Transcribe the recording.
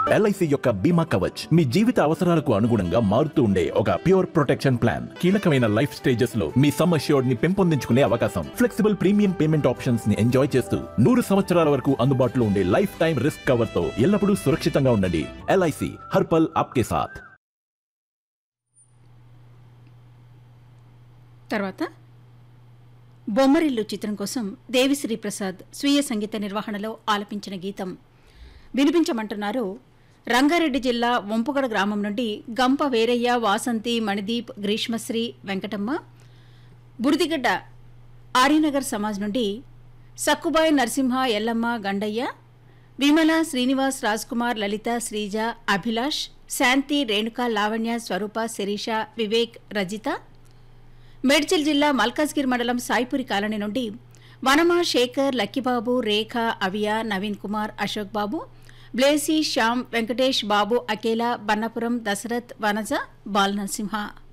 LIC యొక్క బీమా కవచ్ మీ జీవిత అవసరాలకు అనుగుణంగా మారుతూ ఉండే ఒక ప్యూర్ ప్రొటెక్షన్ ప్లాన్ కీలకమైన లైఫ్ స్టేజెస్ లో మీ సమ్ అష్యూర్డ్ ని పెంపొందించుకునే అవకాశం ఫ్లెక్సిబుల్ ప్రీమియం పేమెంట్ ఆప్షన్స్ ని ఎంజాయ్ చేస్తూ నూరు సంవత్సరాల వరకు అందుబాటులో ఉండే లైఫ్ టైం రిస్క్ కవర్ తో ఎల్లప్పుడూ సురక్షితంగా ఉండండి ఎల్ఐసి హర్పల్ ఆప్కే సాథ్ తర్వాత బొమ్మరిల్లు చిత్రం కోసం దేవిశ్రీ ప్రసాద్ స్వీయ సంగీత నిర్వహణలో ఆలపించిన గీతం వినిపించమంటున్నారు రంగారెడ్డి జిల్లా వంపుగడ గ్రామం నుండి గంప వీరయ్య వాసంతి మణిదీప్ గ్రీష్మశ్రీ వెంకటమ్మ బుడిదిగడ్డ ఆర్యనగర్ సమాజ్ నుండి సక్కుబాయ్ నరసింహ ఎల్లమ్మ గండయ్య విమల శ్రీనివాస్ రాజ్కుమార్ లలిత శ్రీజ అభిలాష్ శాంతి రేణుక లావణ్య స్వరూప శిరీష వివేక్ రజిత మేడ్చల్ జిల్లా మల్కాజ్గిరి మండలం సాయిపురి కాలనీ నుండి వనమ శేఖర్ లక్కిబాబు రేఖ అవియా నవీన్ కుమార్ అశోక్ బాబు బ్లేసీ శ్యామ్ వెంకటేష్ బాబు అకేలా బన్నపురం దశరథ్ వనజ బాలనరసింహ